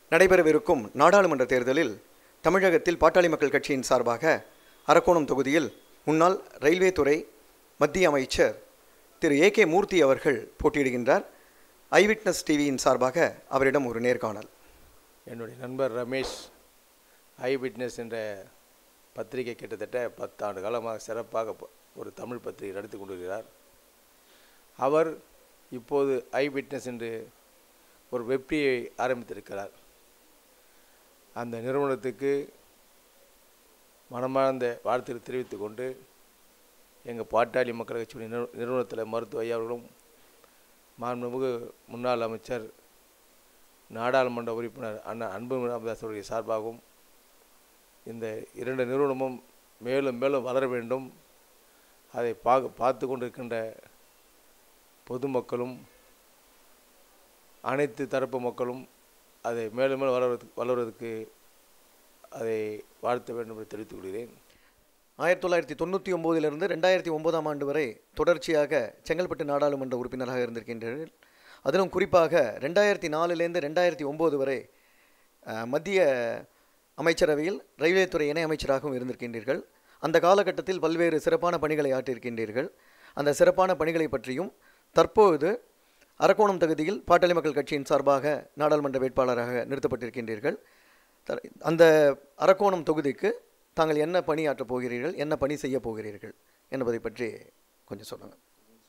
நடைபெறவிருக்கும் நாடாளுமன்ற தேர்தலில் தமிழகத்தில் பாட்டாளி மக்கள் கட்சியின் சார்பாக அரக்கோணம் தொகுதியில் முன்னாள் ரயில்வே துறை மத்திய அமைச்சர் திரு ஏ கே மூர்த்தி அவர்கள் போட்டியிடுகின்றார் ஐவிட்னஸ் டிவியின் சார்பாக அவரிடம் ஒரு நேர்காணல் என்னுடைய நண்பர் ரமேஷ் ஐ விட்னஸ் என்ற பத்திரிகை கிட்டத்தட்ட பத்தாண்டு காலமாக சிறப்பாக ப- ஒரு தமிழ் பத்திரிகை நடத்தி கொண்டிருக்கிறார் அவர் இப்போது ஐ விட்னஸ் என்று ஒரு வெப்டியை ஆரம்பித்திருக்கிறார் அந்த நிறுவனத்துக்கு மனமார்ந்த வாழ்த்துக்களை தெரிவித்துக் கொண்டு எங்கள் பாட்டாளி மக்கள் கட்சியுடைய நிறு நிறுவனத்தில் மருத்துவ ஐயா அவர்களும் மாண்புமிகு முன்னாள் அமைச்சர் நாடாளுமன்ற உறுப்பினர் அண்ணா அன்பு ராமதாஸ் அவருடைய சார்பாகவும் இந்த இரண்டு நிறுவனமும் மேலும் மேலும் வளர வேண்டும் அதை பார்க்க பார்த்து கொண்டிருக்கின்ற பொதுமக்களும் அனைத்து தரப்பு மக்களும் அதை மேலும் மேலும் வளர்வதற்கு வளர்வதற்கு அதை வாழ்த்த வேண்டும் என்று தெரிவித்துக் கொள்கிறேன் ஆயிரத்தி தொள்ளாயிரத்தி தொண்ணூற்றி ஒம்போதிலிருந்து ரெண்டாயிரத்தி ஒன்பதாம் ஆண்டு வரை தொடர்ச்சியாக செங்கல்பட்டு நாடாளுமன்ற உறுப்பினராக இருந்திருக்கின்றீர்கள் அதிலும் குறிப்பாக ரெண்டாயிரத்தி நாலுலேருந்து ரெண்டாயிரத்தி ஒம்பது வரை அஹ், மத்திய அமைச்சரவையில் ரயில்வே துறை இணை அமைச்சராகவும் இருந்திருக்கின்றீர்கள் அந்த காலகட்டத்தில் பல்வேறு சிறப்பான பணிகளை ஆற்றியிருக்கின்றீர்கள் அந்த சிறப்பான பணிகளை பற்றியும் தற்போது அரக்கோணம் தொகுதியில் பாட்டாளி மக்கள் கட்சியின் சார்பாக நாடாளுமன்ற வேட்பாளராக நிறுத்தப்பட்டிருக்கின்றீர்கள் த- அந்த அரக்கோணம் தொகுதிக்கு தாங்கள் என்ன பணி ஆற்றப் போகிறீர்கள் என்ன பணி செய்ய போகிறீர்கள் என்பதை பற்றி கொஞ்சம் சொல்லுங்கள்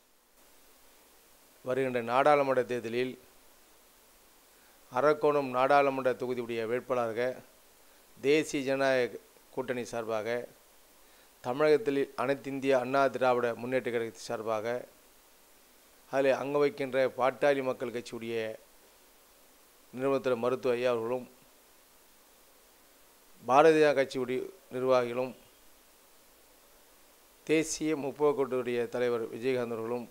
வருகின்ற நாடாளுமன்ற தேர்தலில் அரக்கோணம் நாடாளுமன்ற தொகுதியுடைய வேட்பாளராக தேசிய ஜனநாயக கூட்டணி சார்பாக தமிழகத்தில் அனைத்து இந்திய அண்ணா திராவிட முன்னேற்ற கழகத்தின் சார்பாக அதில் அங்க வைக்கின்ற பாட்டாளி மக்கள் கட்சியுடைய நிறுவனத்தில் மருத்துவ ஐயா அவர்களும் பாரதிய ஜனதா கட்சியுடைய நிர்வாகிகளும் தேசிய முற்போக்குடைய தலைவர் விஜயகாந்த் அவர்களும்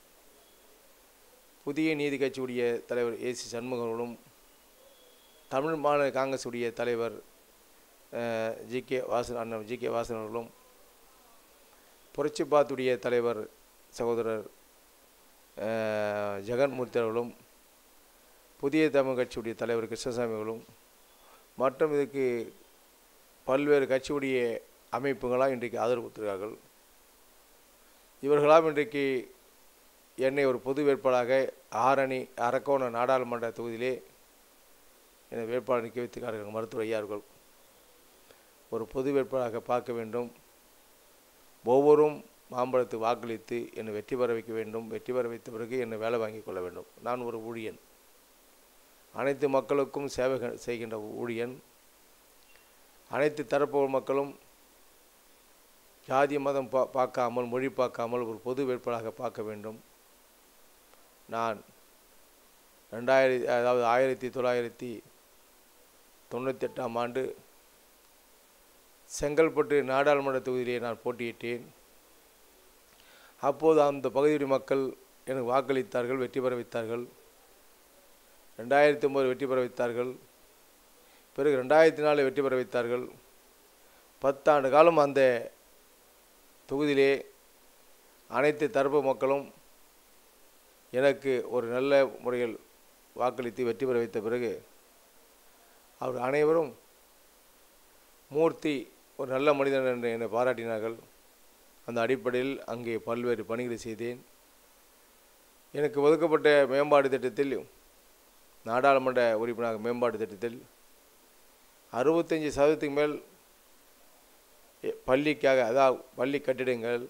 புதிய நீதி கட்சியுடைய தலைவர் ஏசி சண்முகம் அவர்களும் தமிழ் மாநில காங்கிரஸ் உடைய தலைவர் ஜி கே வாசன் அண்ணன் ஜி கே வாசன் அவர்களும் புரட்சி பாத்துடைய தலைவர் சகோதரர் அஹ், ஜெகன்மூர்த்தி அவர்களும் புதிய தமிழ் கட்சியுடைய தலைவர் கிருஷ்ணசாமி அவர்களும் மற்றும் இதுக்கு பல்வேறு கட்சியுடைய அமைப்புகளாக இன்றைக்கு ஆதரவு கொடுத்திருக்கார்கள் இவர்களாம் இன்றைக்கு என்னை ஒரு பொது வேட்பாளராக ஆரணி அரக்கோண நாடாளுமன்ற தொகுதியிலே என்னை வேட்பாளர் நிற்க வைத்திருக்கிறார்கள் மருத்துவர் ஐயா அவர்கள் ஒரு பொது வேட்பாளராக பார்க்க வேண்டும் ஒவ்வொரும் மாம்பழத்து வாக்களித்து என்னை வெற்றி பெற வைக்க வேண்டும் வெற்றி பெற வைத்த பிறகு என்னை வேலை வாங்கிக் கொள்ள வேண்டும் நான் ஒரு ஊழியன் அனைத்து மக்களுக்கும் சேவை க- செய்கின்ற ஊழியன் அனைத்து தரப்பு மக்களும் ஜாதி மதம் பா பார்க்காமல் மொழி பார்க்காமல் ஒரு பொது வேட்பாளராக பார்க்க வேண்டும் நான் ரெண்டாயிரத்தி அதாவது ஆயிரத்தி தொள்ளாயிரத்தி தொண்ணூற்றி எட்டாம் ஆண்டு செங்கல்பட்டு நாடாளுமன்ற தொகுதியிலே நான் போட்டியிட்டேன் அப்போது அந்த பகுதியுடைய மக்கள் எனக்கு வாக்களித்தார்கள் வெற்றி பெற வைத்தார்கள் ரெண்டாயிரத்தி ஒம்பது வெற்றி பெற வைத்தார்கள் பிறகு ரெண்டாயிரத்தி நாலு வெற்றி பெற வைத்தார்கள் பத்தாண்டு காலம் அந்த தொகுதியிலே அனைத்து தரப்பு மக்களும் எனக்கு ஒரு நல்ல முறையில் வாக்களித்து வெற்றி பெற வைத்த பிறகு அவர் அனைவரும் மூர்த்தி ஒரு நல்ல மனிதன் என்று என்னை பாராட்டினார்கள் அந்த அடிப்படையில் அங்கே பல்வேறு பணிகளை செய்தேன் எனக்கு ஒதுக்கப்பட்ட மேம்பாடு திட்டத்தில் நாடாளுமன்ற உறுப்பினராக மேம்பாடு திட்டத்தில் அறுபத்தஞ்சி சதவீதத்துக்கு மேல் எ- பள்ளிக்காக அதாவது பள்ளி கட்டிடங்கள்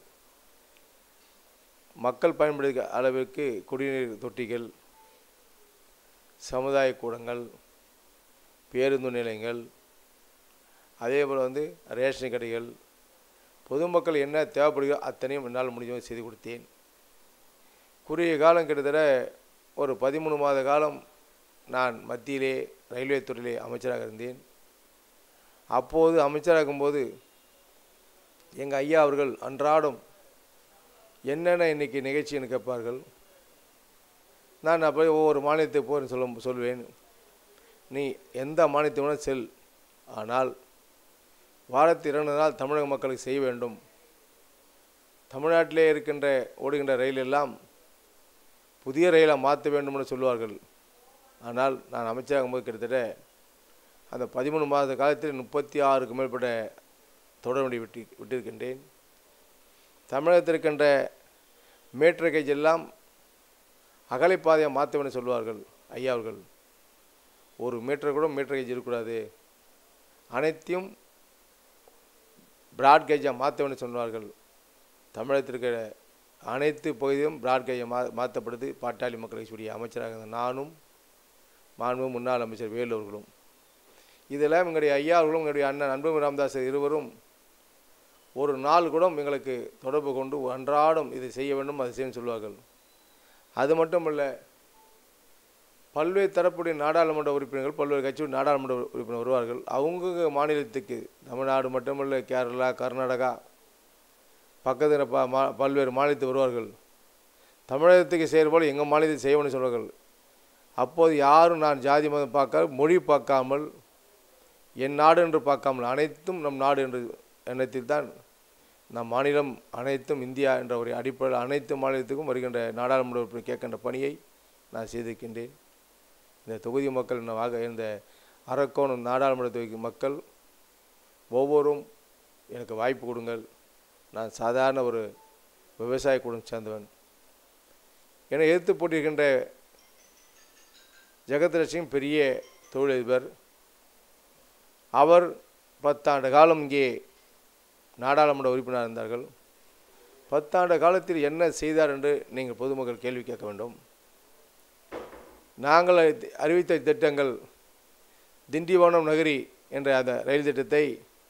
மக்கள் பயன்படுத்த அளவிற்கு குடிநீர் தொட்டிகள் சமுதாய கூடங்கள் பேருந்து நிலையங்கள் அதே போல் வந்து ரேஷன் கடைகள் பொதுமக்கள் என்ன தேவைப்படுகிறோ அத்தனையும் என்னால் முடிஞ்சவரை செய்து கொடுத்தேன் குறுகிய காலம் கிட்டத்தட்ட ஒரு பதிமூணு மாத காலம் நான் மத்தியிலே ரயில்வே துறையிலே அமைச்சராக இருந்தேன் அப்போது அமைச்சராகும்போது எங்கள் ஐயா அவர்கள் அன்றாடம் என்னென்ன இன்னைக்கு நிகழ்ச்சின்னு கேட்பார்கள் நான் அப்போ ஒவ்வொரு மாநிலத்துக்கு போகிறேன்னு சொல்ல சொல்வேன் நீ எந்த மாநிலத்தை வேணால் செல் ஆனால் வாரத்தில் இரண்டு நாள் தமிழக மக்களுக்கு செய்ய வேண்டும் தமிழ்நாட்டிலே இருக்கின்ற ஓடுகின்ற ரயில் எல்லாம் புதிய ரயிலை மாற்ற வேண்டும்னு சொல்லுவார்கள் ஆனால் நான் அமைச்சராகும்போது கிட்டத்தட்ட அந்த பதிமூணு மாத காலத்தில் முப்பத்தி ஆறுக்கு மேற்பட்ட தொடர்படி விட்டு விட்டிருக்கின்றேன் தமிழகத்தில் இருக்கின்ற மீட்டர் கேஜ் எல்லாம் அகலைப்பாதையாக மாற்ற வேண்டும் சொல்வார்கள் ஐயா அவர்கள் ஒரு மீட்டர் கூட மீட்டர் கேஜ் இருக்கக்கூடாது அனைத்தையும் பிராட் கேஜாக மாற்ற வேண்டும் சொன்னார்கள் தமிழகத்தில் இருக்கிற அனைத்து பகுதியும் பிராட் கேஜை மா மாற்றப்படுது பாட்டாளி மக்கள் கட்சியுடைய அமைச்சராக இருந்த நானும் மாண்பு முன்னாள் அமைச்சர் வேலு அவர்களும் இதெல்லாம் எங்களுடைய ஐயா அவர்களும் எங்களுடைய அண்ணன் அன்பு ராமதாஸ் இருவரும் ஒரு நாள் கூட எங்களுக்கு தொடர்பு கொண்டு அன்றாடம் இதை செய்ய வேண்டும் அதை செய்யணும் சொல்வார்கள் அது மட்டுமல்ல பல்வேறு தரப்புடைய நாடாளுமன்ற உறுப்பினர்கள் பல்வேறு கட்சியுடைய நாடாளுமன்ற உறுப்பினர் வருவார்கள் அவங்க மாநிலத்துக்கு தமிழ்நாடு மட்டுமல்ல கேரளா கர்நாடகா பக்கத்தில் ப மா பல்வேறு மாநிலத்துக்கு வருவார்கள் தமிழகத்துக்கு செய்கிற போல் எங்கள் மாநிலத்தை செய்யணும்னு சொல்வார்கள் அப்போது யாரும் நான் ஜாதி மதம் பார்க்க மொழி பார்க்காமல் என் நாடு என்று பார்க்காமல் அனைத்தும் நம் நாடு என்று எண்ணத்தில் தான் நம் மாநிலம் அனைத்தும் இந்தியா என்ற ஒரு அடிப்படையில் அனைத்து மாநிலத்துக்கும் வருகின்ற நாடாளுமன்ற உறுப்பினர் கேட்கின்ற பணியை நான் செய்திருக்கின்றேன் இந்த தொகுதி மக்கள் இந்த வாக இந்த அரக்கோணம் நாடாளுமன்ற தொகுதி மக்கள் ஒவ்வொரும் எனக்கு வாய்ப்பு கொடுங்கள் நான் சாதாரண ஒரு விவசாய குடும்பம் சேர்ந்தவன் என்னை எதிர்த்து போட்டிருக்கின்ற ஜெகத்லட்சுமி பெரிய தொழிலதிபர் அவர் பத்தாண்டு காலம் இங்கே நாடாளுமன்ற உறுப்பினராக இருந்தார்கள் பத்தாண்டு காலத்தில் என்ன செய்தார் என்று நீங்கள் பொதுமக்கள் கேள்வி கேட்க வேண்டும் நாங்கள் அறி- அறிவித்த திட்டங்கள் திண்டிவனம் நகரி என்ற அந்த ரயில் திட்டத்தை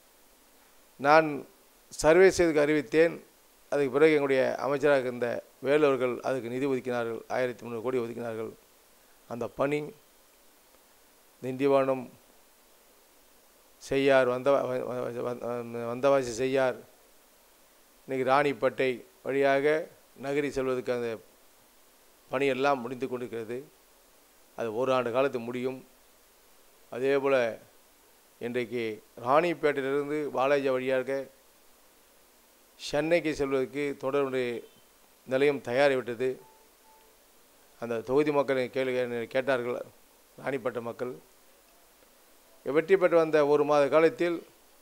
நான் சர்வே செய்து அறிவித்தேன் அதுக்கு பிறகு எங்களுடைய அமைச்சராக இருந்த வேலவர்கள் அதுக்கு நிதி ஒதுக்கினார்கள் ஆயிரத்தி முந்நூறு கோடி ஒதுக்கினார்கள் அந்த பணி திண்டிவனம் செய்யார் வந்த வ- வ- வ- வந்தவாசி செய்யார் இன்னைக்கு ராணிப்பேட்டை வழியாக நகரி செல்வதற்கு அந்த பணியெல்லாம் முடிந்து கொண்டிருக்கிறது அது ஒரு ஆண்டு காலத்து முடியும் அதே போல் இன்றைக்கு ராணிப்பேட்டையிலிருந்து பாலாஜி வழியாக சென்னைக்கு செல்வதற்கு தொடர்புடைய நிலையம் தயாரிவிட்டது அந்த தொகுதி மக்கள் கேள்வி கேட்டார்கள் ராணிப்பேட்டை மக்கள் வெற்றி பெற்று வந்த ஒரு மாத காலத்தில்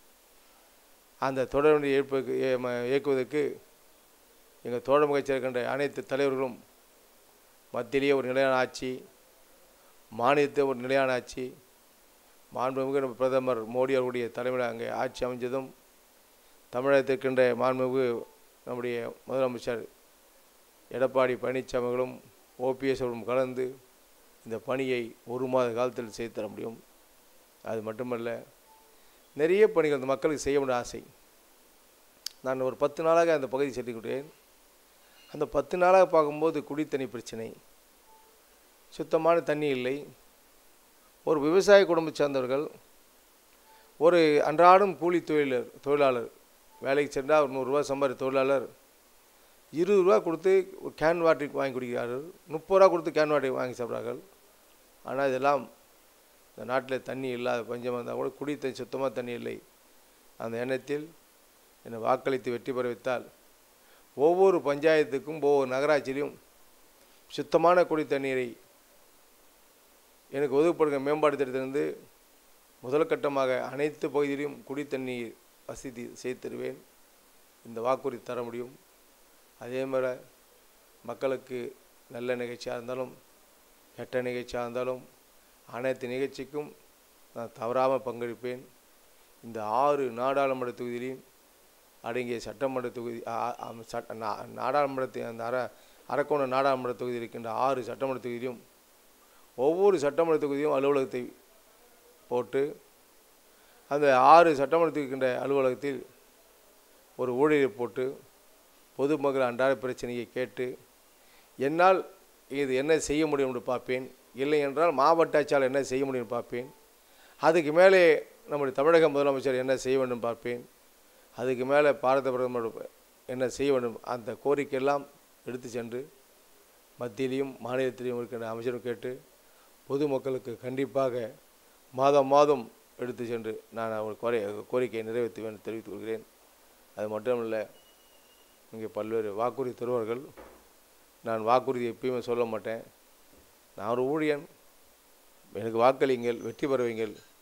அந்த தொடர்பு ஏற்பு இயக்குவதற்கு எங்கள் தோழமை கட்சியில் இருக்கின்ற அனைத்து தலைவர்களும் மத்தியிலேயே ஒரு நிலையான ஆட்சி மாநிலத்தில் ஒரு நிலையான ஆட்சி மாண்புமிகு நம்ம பிரதமர் மோடி அவர்களுடைய தலைமையில் அங்கே ஆட்சி அமைஞ்சதும் தமிழகத்தில் இருக்கின்ற மாண்புமிகு நம்முடைய முதலமைச்சர் எடப்பாடி பழனிசாமி அவர்களும் ஓபிஎஸ் அவர்களும் கலந்து இந்த பணியை ஒரு மாத காலத்தில் செய்து தர முடியும் அது மட்டுமல்ல நிறைய பணிகள் இந்த மக்களுக்கு செய்ய வேண்டிய ஆசை நான் ஒரு பத்து நாளாக அந்த பகுதி சென்றுக்கிட்டேன் அந்த பத்து நாளாக பார்க்கும்போது குடித்தண்ணி பிரச்சனை சுத்தமான தண்ணி இல்லை ஒரு விவசாய குடும்பத்தை சேர்ந்தவர்கள் ஒரு அன்றாடம் கூலி தொழிலர் தொழிலாளர் வேலைக்கு சென்றால் ஒரு நூறுரூவா சம்பாதி தொழிலாளர் இருபது ரூபா கொடுத்து ஒரு கேன் வாட்டருக்கு வாங்கி குடிக்கிறார்கள் முப்பது ரூபா கொடுத்து கேன் வாட்டருக்கு வாங்கி சாப்பிட்றார்கள் ஆனால் இதெல்லாம் இந்த நாட்டில் தண்ணி இல்லாத பஞ்சமாக இருந்தால் கூட குடி தண்ணி சுத்தமாக தண்ணி இல்லை அந்த எண்ணத்தில் என்னை வாக்களித்து வெற்றி பெற வைத்தால் ஒவ்வொரு பஞ்சாயத்துக்கும் ஒவ்வொரு நகராட்சியிலும் சுத்தமான குடி தண்ணீரை எனக்கு ஒதுக்கப்படுகிற மேம்பாடு திட்டத்திலிருந்து முதல் கட்டமாக அனைத்து பகுதியிலும் குடி தண்ணீர் வசதி செய்து தருவேன் இந்த வாக்குறுதி தர முடியும் அதே மாதிரி மக்களுக்கு நல்ல நிகழ்ச்சியாக இருந்தாலும் கெட்ட நிகழ்ச்சியாக இருந்தாலும் அனைத்து நிகழ்ச்சிக்கும் நான் தவறாமல் பங்கெடுப்பேன் இந்த ஆறு நாடாளுமன்ற தொகுதியிலையும் அடங்கிய சட்டமன்ற தொகுதி ஆ- ஆ- சட்ட நா- நாடாளுமன்றத்தை அந்த அர அரக்கோணம் நாடாளுமன்ற தொகுதி இருக்கின்ற ஆறு சட்டமன்ற தொகுதியிலும் ஒவ்வொரு சட்டமன்ற தொகுதியும் அலுவலகத்தை போட்டு அந்த ஆறு சட்டமன்றத்தில் இருக்கின்ற அலுவலகத்தில் ஒரு ஊழியரை போட்டு பொதுமக்கள் அன்றாட பிரச்சனையை கேட்டு என்னால் இது என்ன செய்ய முடியும் என்று பார்ப்பேன் இல்லை என்றால் மாவட்ட ஆட்சியாளர் என்ன செய்ய முடியும்னு பார்ப்பேன் அதுக்கு மேலே நம்முடைய தமிழக முதலமைச்சர் என்ன செய்ய வேண்டும் பார்ப்பேன் அதுக்கு மேலே பாரத பிரதமர் என்ன செய்ய வேண்டும் அந்த கோரிக்கையெல்லாம் எடுத்து சென்று மத்தியிலையும் மாநிலத்திலையும் இருக்கின்ற அமைச்சரும் கேட்டு பொதுமக்களுக்கு கண்டிப்பாக மாதம் மாதம் எடுத்து சென்று நான் அவர் கோரி கோரிக்கையை நிறைவேற்றுவேன் என்று தெரிவித்துக் கொள்கிறேன் அது மட்டுமல்ல இங்கே பல்வேறு வாக்குறுதி தருவார்கள் நான் வாக்குறுதி எப்பயுமே சொல்ல மாட்டேன் நான் ஒரு ஊழியன் எனக்கு வாக்களியுங்கள் வெற்றி பெறுவீங்கள்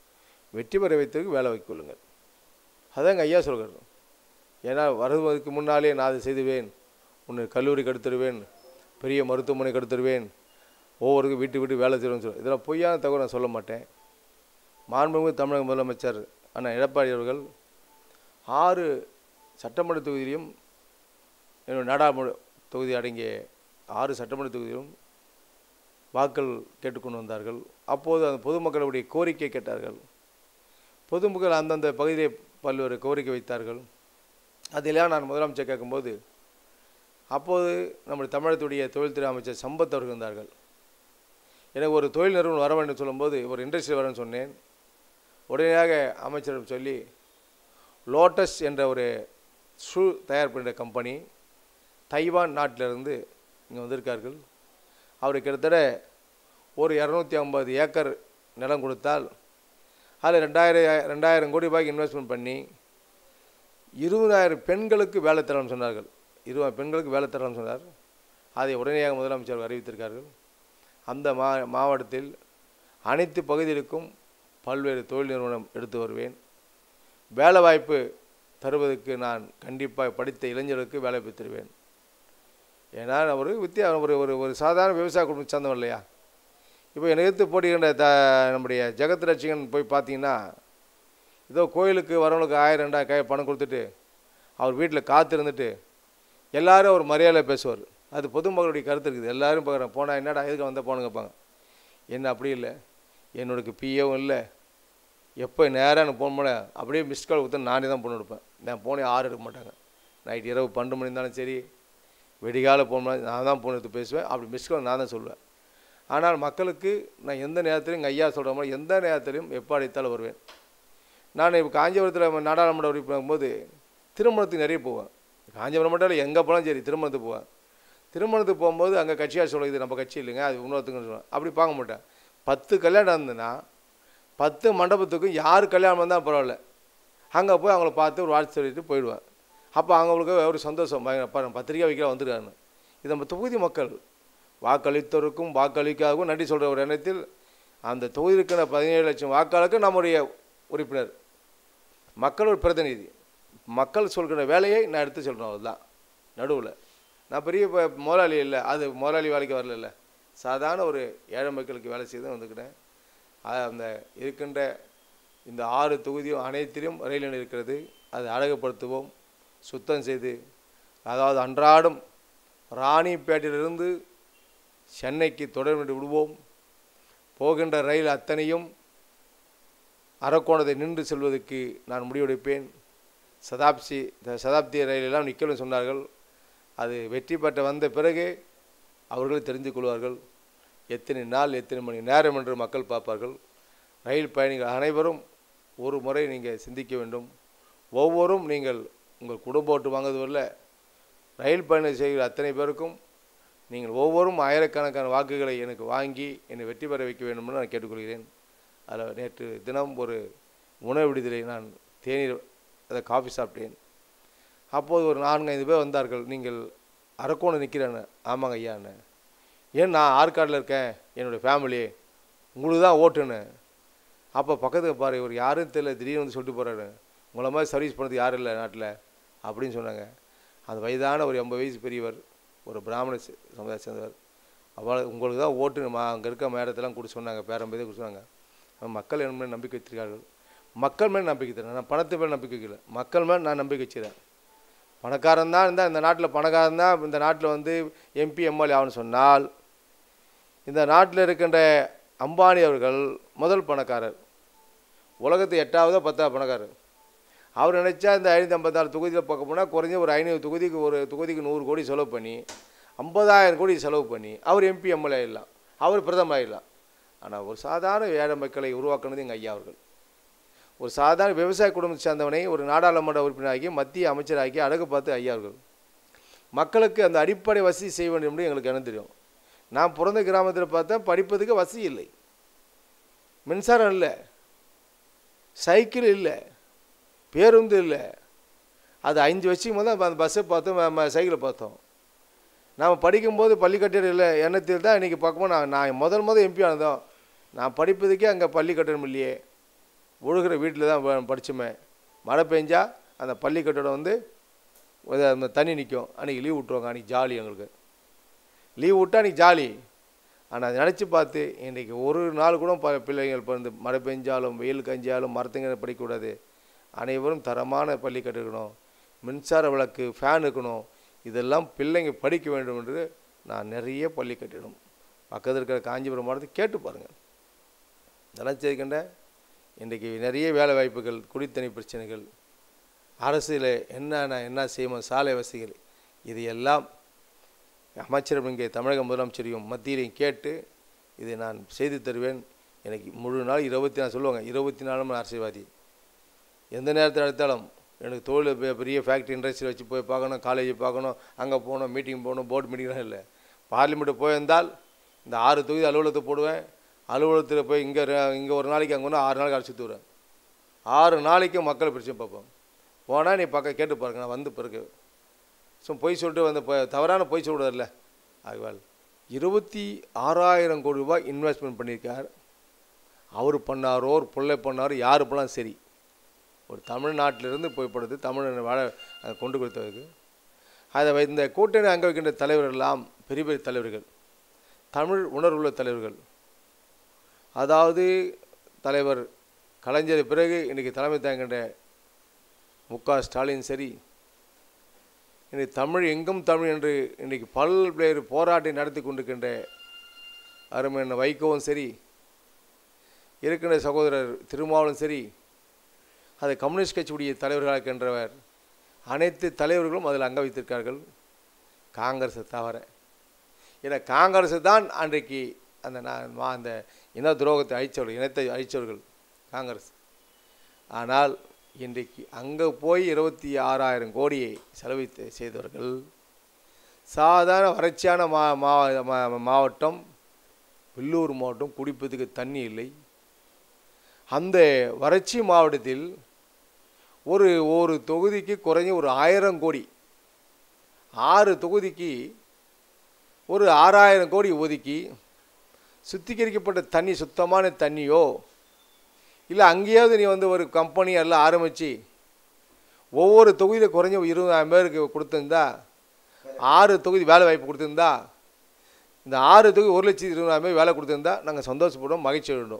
வெற்றி பெற வைத்ததுக்கு வேலை வைக்க கொள்ளுங்கள் அதாங்க ஐயா சொல்கிறார் ஏன்னா வருவதற்கு முன்னாலே நான் அதை செய்துவேன் உன்னை கல்லூரிக்கு எடுத்துருவேன் பெரிய மருத்துவமனைக்கு எடுத்துருவேன் ஒவ்வொருக்கும் வீட்டு வீட்டு வேலை செய்வேன்னு சொல்ல இதெல்லாம் பொய்யான தகவல் நான் சொல்ல மாட்டேன் மாண்புமிகு தமிழக முதலமைச்சர் அண்ணா எடப்பாடி அவர்கள் ஆறு சட்டமன்ற தொகுதியிலும் என்னோட நாடாளுமன்ற தொகுதி அடங்கிய ஆறு சட்டமன்ற தொகுதியிலும் வாக்கள் கேட்டுக்கொண்டு வந்தார்கள் அப்போது அந்த பொதுமக்களுடைய கோரிக்கை கேட்டார்கள் பொதுமக்கள் அந்தந்த பகுதியிலே பல்வேறு கோரிக்கை வைத்தார்கள் அதிலாம் நான் முதலமைச்சர் கேட்கும்போது அப்போது நம்முடைய தமிழகத்துடைய தொழில்துறை அமைச்சர் சம்பத் அவர்கள் இருந்தார்கள் எனக்கு ஒரு தொழில் நிறுவனம் வர வேண்டும் சொல்லும்போது ஒரு இண்டஸ்ட்ரி வரேன்னு சொன்னேன் உடனடியாக அமைச்சரிடம் சொல்லி லோட்டஸ் என்ற ஒரு ஷூ தயார் பண்ணுற கம்பெனி தைவான் நாட்டிலிருந்து இங்கே வந்திருக்கார்கள் அவர் கிட்டத்தட்ட ஒரு இரநூத்தி ஐம்பது ஏக்கர் நிலம் கொடுத்தால் அதில் ரெண்டாயிரம் ரெண்டாயிரம் கோடி ரூபாய்க்கு இன்வெஸ்ட்மெண்ட் பண்ணி இருபதாயிரம் பெண்களுக்கு வேலை தரணும்னு சொன்னார்கள் இருபது பெண்களுக்கு வேலை தரணும்னு சொன்னார் அதை உடனடியாக முதலமைச்சர் அறிவித்திருக்கார்கள் அந்த மா மாவட்டத்தில் அனைத்து பகுதிகளுக்கும் பல்வேறு தொழில் நிறுவனம் எடுத்து வருவேன் வேலை வாய்ப்பு தருவதற்கு நான் கண்டிப்பாக படித்த இளைஞர்களுக்கு வேலை பெற்று தருவேன் ஏன்னா நான் ஒரு வித்தியா ஒரு ஒரு ஒரு சாதாரண விவசாய குடும்பத்தை சேர்ந்தவன் இல்லையா இப்போ என்னை எதிர்த்து போட்டிக்கின்ற த நம்முடைய ஜெகத் ரட்சிகன் போய் பார்த்தீங்கன்னா ஏதோ கோயிலுக்கு வரவங்களுக்கு ஆயிரம் ரெண்டாயிரம் கை பணம் கொடுத்துட்டு அவர் வீட்டில் காத்திருந்துட்டு எல்லாரும் ஒரு மரியாதை பேசுவார் அது பொதுமக்களுடைய கருத்து இருக்குது எல்லாரும் பார்க்குறேன் போனால் என்னடா எதுக்கு வந்தால் போன கேட்பாங்க என்ன அப்படி இல்லை என்னோடக்கு பிஏவும் இல்லை எப்போ நேராக எனக்கு ஃபோன் பண்ண அப்படியே மிஸ் கால் கொடுத்தா நானே தான் ஃபோன் எடுப்பேன் நான் ஃபோனே ஆறு எடுக்க மாட்டாங்க நைட் இரவு பன்னெண்டு மணி இருந்தாலும் சரி வெடிகால ஃபோன் பண்ணி நான் தான் ஃபோன் எடுத்து பேசுவேன் அப்படி மிஸ் கால் நான் தான் சொல்லுவேன் ஆனால் மக்களுக்கு நான் எந்த நேரத்திலையும் எங்கள் ஐயா சொல்கிற மாதிரி எந்த நேரத்திலையும் எப்போ அழைத்தாலும் வருவேன் நான் இப்போ காஞ்சிபுரத்தில் நாடாளுமன்ற உறுப்பினர் போது திருமணத்துக்கு நிறைய போவேன் காஞ்சிபுரம் மட்டும் இல்லை எங்கே போனாலும் சரி திருமணத்துக்கு போவேன் திருமணத்துக்கு போகும்போது அங்கே கட்சியாக சொல்ல இது நம்ம கட்சி இல்லைங்க அது இன்னொருத்துக்குன்னு சொல்லுவேன் அப்படி பார்க்க மாட்டேன் பத்து கல்யாணம் இருந்ததுன்னா பத்து மண்டபத்துக்கும் யார் கல்யாணம் வந்தால் பரவாயில்ல அங்கே போய் அவங்கள பார்த்து ஒரு வாழ்த்து சொல்லிட்டு போயிடுவேன் அப்போ அவங்களுக்கு ஒரு சந்தோஷம் பயங்கர பாருங்க பத்திரிக்கை வைக்க வந்துருக்காங்க இது நம்ம தொகுதி மக்கள் வாக்களித்தோருக்கும் வாக்களிக்காகவும் நன்றி சொல்கிற ஒரு எண்ணத்தில் அந்த தொகுதியில் இருக்கிற பதினேழு லட்சம் வாக்காளருக்கு நம்முடைய உறுப்பினர் மக்கள் ஒரு பிரதிநிதி மக்கள் சொல்கிற வேலையை நான் எடுத்து சொல்கிறேன் அதுதான் நடுவில் நான் பெரிய ப- முதலாளி இல்லை அது முதலாளி வேலைக்கு வரல சாதாரண ஒரு ஏழை மக்களுக்கு வேலை செய்து வந்துக்கிறேன் அது அந்த இருக்கின்ற இந்த ஆறு தொகுதியும் அனைத்திலும் ரயில் நிலையம் இருக்கிறது அதை அழகுபடுத்துவோம் சுத்தம் செய்து அதாவது அன்றாடம் ராணிப்பேட்டையிலிருந்து சென்னைக்கு தொடர்ந்து விடுவோம் போகின்ற ரயில் அத்தனையும் அரக்கோணத்தை நின்று செல்வதற்கு நான் முடிவெடுப்பேன் சதாப்தி இந்த சதாப்தி ரயிலெல்லாம் நிற்கணும்னு சொன்னார்கள் அது வெற்றி பெற்ற வந்த பிறகு அவர்கள் தெரிந்து கொள்வார்கள் எத்தனை நாள் எத்தனை மணி நேரம் என்று மக்கள் பார்ப்பார்கள் ரயில் பயணிகள் அனைவரும் ஒரு முறை நீங்கள் சிந்திக்க வேண்டும் ஒவ்வொரும் நீங்கள் உங்கள் குடும்ப ஓட்டு வாங்குவது வரல ரயில் பயணம் செய்கிற அத்தனை பேருக்கும் நீங்கள் ஒவ்வொரும் ஆயிரக்கணக்கான வாக்குகளை எனக்கு வாங்கி என்னை வெற்றி பெற வைக்க வேண்டும் என்று நான் கேட்டுக்கொள்கிறேன் அதில் நேற்று தினம் ஒரு உணவு விடுதலை நான் தேநீர் அதை காஃபி சாப்பிட்டேன் அப்போது ஒரு நான்கு ஐந்து பேர் வந்தார்கள் நீங்கள் அரக்கோணம் நிற்கிறேன்னு ஆமாங்க ஐயான்னு ஏன் நான் ஆற்காடில் இருக்கேன் என்னுடைய ஃபேமிலி உங்களுக்கு தான் ஓட்டுன்னு அப்போ பக்கத்தில் பாரு இவர் யாரும் தெரியல திடீர்னு வந்து சொல்லிட்டு போகிறாரு உங்களை மாதிரி சர்வீஸ் பண்ணது யாரும் இல்லை நாட்டில் அப்படின்னு சொன்னாங்க அந்த வயதான ஒரு எண்பது வயசு பெரியவர் ஒரு பிராமண ச- சமுதாயத்தை சேர்ந்தவர் அவள் உங்களுக்கு தான் ஓட்டுமா அங்கே இருக்க மேடத்தெல்லாம் கொடுத்து சொன்னாங்க பேரம்பதே கொடுத்து சொன்னாங்க ஆனா மக்கள் என் மேல் நம்பிக்கை வச்சிருக்கார்கள் மக்கள் மேல் நம்பிக்கை தரேன் நான் பணத்து மேல் நம்பிக்கை வைக்கல மக்கள் மேல் நான் நம்பிக்கை வச்சுக்கிறேன் பணக்காரன் தான் இருந்தால் இந்த நாட்டில் பணக்காரன் தான் இந்த நாட்டில் வந்து எம்பி எம்எல்ஏ ஆகணும்னு சொன்னால் இந்த நாட்டில் இருக்கின்ற அம்பானி அவர்கள் முதல் பணக்காரர் உலகத்து எட்டாவதோ பத்தாவது பணக்காரர் அவர் நினச்சா இந்த ஐநூற்றி ஐம்பத்தாறு தொகுதியில் பார்க்க போனால் குறைஞ்ச ஒரு ஐநூறு தொகுதிக்கு ஒரு தொகுதிக்கு நூறு கோடி செலவு பண்ணி ஐம்பதாயிரம் கோடி செலவு பண்ணி அவர் எம்பி எம்எல்ஏ ஆயிடலாம் அவர் பிரதமர் ஆயிடலாம் ஆனால் ஒரு சாதாரண ஏழை மக்களை உருவாக்குனது எங்கள் ஐயா அவர்கள் ஒரு சாதாரண விவசாய குடும்பத்தை சேர்ந்தவனை ஒரு நாடாளுமன்ற உறுப்பினராகி மத்திய அமைச்சராகி அழகு பார்த்து ஐயா அவர்கள் மக்களுக்கு அந்த அடிப்படை வசதி செய்ய வேண்டும் என்று எங்களுக்கு என்ன தெரியும் நான் பிறந்த கிராமத்தில் பார்த்தா படிப்பதுக்கு வசதி இல்லை மின்சாரம் இல்லை சைக்கிள் இல்லை பேருந்து இல்லை அது அஞ்சு வருஷம் போது அந்த பஸ்ஸை பார்த்தோம் ம- ம- சைக்கிளை பார்த்தோம் நாம் படிக்கும்போது பள்ளிக்கட்டிடம் இல்லை எண்ணத்தில் தான் இன்றைக்கி பார்க்கும்போது நான் நான் முதல் முதல் எம்பி ஆனதும் நான் படிப்பதுக்கே அங்கே பள்ளி கட்டணம் இல்லையே ஒழுகிற வீட்டில் தான் படித்தோமே மழை பெஞ்சா அந்த பள்ளி கட்டடம் வந்து ஒரு அந்த தண்ணி நிற்கும் அன்றைக்கி லீவ் விட்ருவாங்க அன்றைக்கி ஜாலி எங்களுக்கு லீவ் விட்டா அன்றைக்கி ஜாலி ஆனால் அதை நினச்சி பார்த்து இன்றைக்கி ஒரு நாள் கூட ப பிள்ளைங்கள் இப்போ இந்த மழை பெஞ்சாலும் வெயில் கஞ்சாலும் மரத்துங்க படிக்கக்கூடாது அனைவரும் தரமான பள்ளி கட்டிருக்கணும் மின்சார விளக்கு ஃபேன் இருக்கணும் இதெல்லாம் பிள்ளைங்க படிக்க வேண்டும் என்று நான் நிறைய பள்ளி கட்டிடும் பக்கத்தில் இருக்கிற காஞ்சிபுரம் மாவட்டத்தை கேட்டு பாருங்கள் இதெல்லாம் செய்கின்ற இன்றைக்கி நிறைய வேலை வாய்ப்புகள் குடித்தண்ணி பிரச்சனைகள் அரசில் என்னென்ன என்ன செய்யணும் சாலை வசதிகள் இது எல்லாம் அமைச்சரும் இங்கே தமிழக முதலமைச்சரையும் மத்தியிலையும் கேட்டு இதை நான் செய்து தருவேன் எனக்கு முழு நாள் இருபத்தி நாலு சொல்லுவாங்க இருபத்தி நாலு மணி அரசியல்வாதி எந்த நேரத்தில் எடுத்தாலும் எனக்கு தொழில் பெ- பெரிய ஃபேக்ட்ரி இண்டஸ்ட்ரி வச்சு போய் பார்க்கணும் காலேஜ் பார்க்கணும் அங்கே போகணும் மீட்டிங் போகணும் போர்டு மீட்டிங்லாம் இல்லை பார்லிமெண்ட்டு போயிருந்தால் இந்த ஆறு தொகுதி அலுவலகத்தை போடுவேன் அலுவலகத்தில் போய் இங்கே இங்கே ஒரு நாளைக்கு அங்கே ஒன்று ஆறு நாளைக்கு அடிச்சு வருவேன் ஆறு நாளைக்கு மக்கள் பிரச்சனை பார்ப்போம் போனால் நீ பக்கம் கேட்டு பாருங்க நான் வந்து பிறகு ஸோ பொய் சொல்லிட்டு வந்து இப்போ தவறான பொய் சொல்கிறதில்ல ஆகவால் இருபத்தி ஆறாயிரம் கோடி ரூபாய் இன்வெஸ்ட்மெண்ட் பண்ணியிருக்கார் அவர் பண்ணாரோ ஒரு பிள்ளை பண்ணாரோ யார் பண்ணாலும் சரி ஒரு தமிழ்நாட்டிலிருந்து போய்ப்படுது தமிழ் வாழ அதை கொண்டு கொடுத்ததுக்கு அதை வை- இந்த கூட்டணி அங்கே வைக்கின்ற தலைவர்கள் எல்லாம் பெரிய பெரிய தலைவர்கள் தமிழ் உணர்வுள்ள தலைவர்கள் அதாவது தலைவர் கலைஞர் பிறகு இன்றைக்கி தலைமை தாங்கின்ற மு க ஸ்டாலின் சரி இன்னைக்கு தமிழ் எங்கும் தமிழ் என்று இன்றைக்கி பல்வேறு போராட்டம் நடத்தி கொண்டிருக்கின்ற அருமையான வைகோவும் சரி இருக்கின்ற சகோதரர் திருமாவளும் சரி அது கம்யூனிஸ்ட் கட்சியுடைய தலைவர்களாக இருக்கின்றவர் அனைத்து தலைவர்களும் அதில் அங்க வைத்திருக்கார்கள் காங்கிரஸை தவிர ஏன்னா காங்கிரஸ் தான் அன்றைக்கு அந்த நான் மா- அந்த இன துரோகத்தை அழித்தவர்கள் இனத்தை அழித்தவர்கள் காங்கிரஸ் ஆனால் இன்றைக்கு அங்கே போய் இருபத்தி ஆறாயிரம் கோடியை செலவித்து செய்தவர்கள் சாதாரண வறட்சியான மா மா- மா- மாவட்டம் வெள்ளூர் மாவட்டம் குடிப்பதுக்கு தண்ணி இல்லை அந்த வறட்சி மாவட்டத்தில் ஒரு ஒரு தொகுதிக்கு குறைஞ்ச ஒரு ஆயிரம் கோடி ஆறு தொகுதிக்கு ஒரு ஆறாயிரம் கோடி ஒதுக்கி சுத்திகரிக்கப்பட்ட தண்ணி சுத்தமான தண்ணியோ இல்லை அங்கேயாவது நீ வந்து ஒரு கம்பெனி எல்லாம் ஆரம்பித்து ஒவ்வொரு தொகுதியில் குறைஞ்ச ஒரு இருபதாயிரம் பேருக்கு கொடுத்துருந்தா ஆறு தொகுதி வேலை வாய்ப்பு கொடுத்துருந்தா இந்த ஆறு தொகுதி ஒரு லட்சத்தி இருபதாயிரம் பேர் வேலை கொடுத்துருந்தா நாங்கள் சந்தோஷப்படுவோம் மகிழ்ச்சி அடைந்தோம்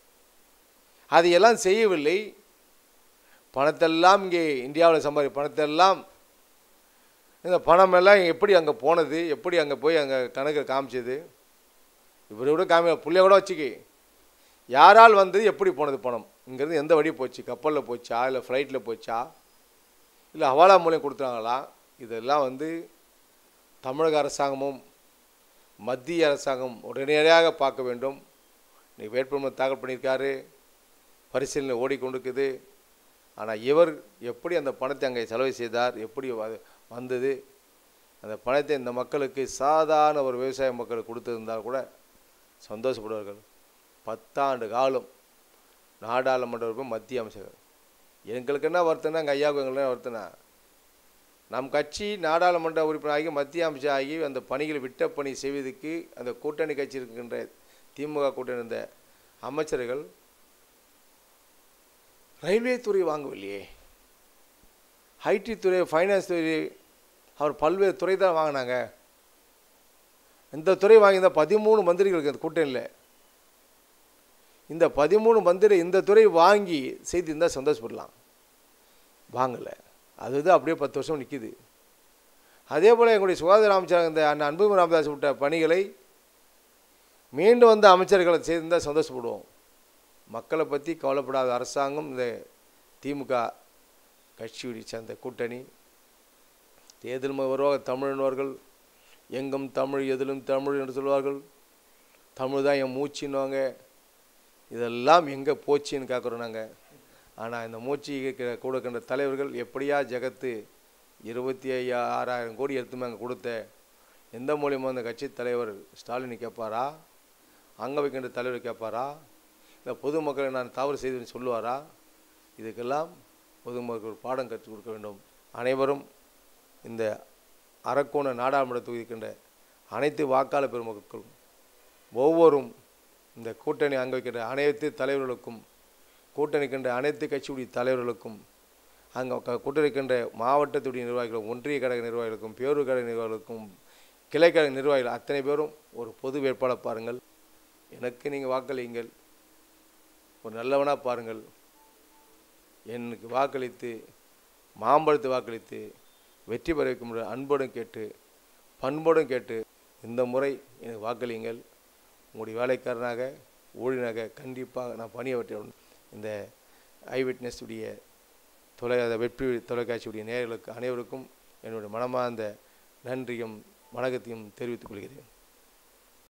அதையெல்லாம் செய்யவில்லை பணத்தெல்லாம் இங்கே இந்தியாவில் சம்பாதி பணத்தெல்லாம் இந்த பணமெல்லாம் எப்படி அங்கே போனது எப்படி அங்கே போய் அங்கே கணக்கில் காமிச்சது இவரை விட காமி பிள்ளைய கூட வச்சுக்கி யாரால் வந்தது எப்படி போனது பணம் இங்கேருந்து எந்த வழி போச்சு கப்பலில் போச்சா இல்லை ஃப்ளைட்டில் போச்சா இல்லை ஹவாலா மூலியம் கொடுத்தாங்களா இதெல்லாம் வந்து தமிழக அரசாங்கமும் மத்திய அரசாங்கம் உடனடியாக பார்க்க வேண்டும் இன்னைக்கு வேட்புமனு தாக்கல் பண்ணியிருக்காரு பரிசீலனை ஓடிக்கொண்டிருக்குது ஆனால் இவர் எப்படி அந்த பணத்தை அங்கே செலவு செய்தார் எப்படி வ- வந்தது அந்த பணத்தை இந்த மக்களுக்கு சாதாரண ஒரு விவசாய மக்களுக்கு கொடுத்திருந்தால் கூட சந்தோஷப்படுவார்கள் பத்தாண்டு காலம் நாடாளுமன்ற உறுப்பினர் மத்திய அமைச்சர்கள் எங்களுக்கு என்ன வருத்தம்னா எங்கள் ஐயாவுக்கு எங்களுக்கு என்ன வருத்தம்னா நம் கட்சி நாடாளுமன்ற உறுப்பினர் ஆகி மத்திய அமைச்சர் ஆகி அந்த பணிகளை விட்ட பணி செய்வதற்கு அந்த கூட்டணி கட்சி இருக்கின்ற திமுக கூட்டணி இருந்த அமைச்சர்கள் ரயில்வே துறை வாங்கவில்லையே ஐடி துறை ஃபைனான்ஸ் துறை அவர் பல்வேறு துறை தான் வாங்கினாங்க இந்த துறை வாங்கியிருந்த பதிமூணு மந்திரிகளுக்கு அந்த கூட்டணியில் இந்த பதிமூணு மந்திரி இந்த துறை வாங்கி செய்திருந்தால் சந்தோஷப்படலாம் வாங்கலை அதுதான் அப்படியே பத்து வருஷம் நிற்கிது அதே போல் எங்களுடைய சுகாதார அமைச்சர் இந்த அண்ணன் அன்பு ராமதாஸ் விட்ட பணிகளை மீண்டும் வந்து அமைச்சர்களை செய்திருந்தால் சந்தோஷப்படுவோம் மக்களை பற்றி கவலைப்படாத அரசாங்கம் இந்த திமுக கட்சியுடைய சேர்ந்த கூட்டணி தேர்தல் வருவாங்க தமிழினவர்கள் எங்கும் தமிழ் எதிலும் தமிழ் என்று சொல்வார்கள் தமிழ் தான் என் மூச்சுன்னுவாங்க இதெல்லாம் எங்கே போச்சுன்னு கேட்குறோம் நாங்கள் ஆனால் இந்த மூச்சு இருக்கிற கூட இருக்கின்ற தலைவர்கள் எப்படியா ஜெகத்து இருபத்தி ஐயா ஆறாயிரம் கோடி எடுத்துமே அங்கே கொடுத்த எந்த மூலியமாக அந்த கட்சி தலைவர் ஸ்டாலின் கேட்பாரா அங்கே வைக்கின்ற தலைவர் கேட்பாரா இல்லை பொதுமக்களை நான் தவறு செய்தேன்னு சொல்லுவாரா இதுக்கெல்லாம் பொதுமக்கள் பாடம் கற்றுக் கொடுக்க வேண்டும் அனைவரும் இந்த அரக்கோண நாடாளுமன்ற தொகுதி இருக்கின்ற அனைத்து வாக்காளர் பெருமக்களும் ஒவ்வொரும் இந்த கூட்டணி அங்கே வைக்கின்ற அனைத்து தலைவர்களுக்கும் கூட்டணிக்கின்ற அனைத்து கட்சியுடைய தலைவர்களுக்கும் அங்கே க- கூட்டணிக்கின்ற மாவட்டத்துடைய நிர்வாகிகளும் ஒன்றிய கழக நிர்வாகிகளுக்கும் பேரூர் கழக நிர்வாகிகளுக்கும் கிளைக்கழக நிர்வாகிகள் அத்தனை பேரும் ஒரு பொது வேட்பாளர் பாருங்கள் எனக்கு நீங்கள் வாக்களியுங்கள் ஒரு நல்லவனாக பாருங்கள் எனக்கு வாக்களித்து மாம்பழத்து வாக்களித்து வெற்றி பெற வைக்கும் அன்போடும் கேட்டு பண்போடும் கேட்டு இந்த முறை எனக்கு வாக்களியுங்கள் உங்களுடைய வேலைக்காரனாக ஊழியனாக கண்டிப்பாக நான் பணியாற்றுவேன் இந்த ஐ விட்னஸ் உடைய தொலை அந்த வெற்றி தொலைக்காட்சியுடைய நேயர்களுக்கு அனைவருக்கும் என்னுடைய மனமார்ந்த நன்றியும் வணக்கத்தையும் தெரிவித்துக் கொள்கிறேன்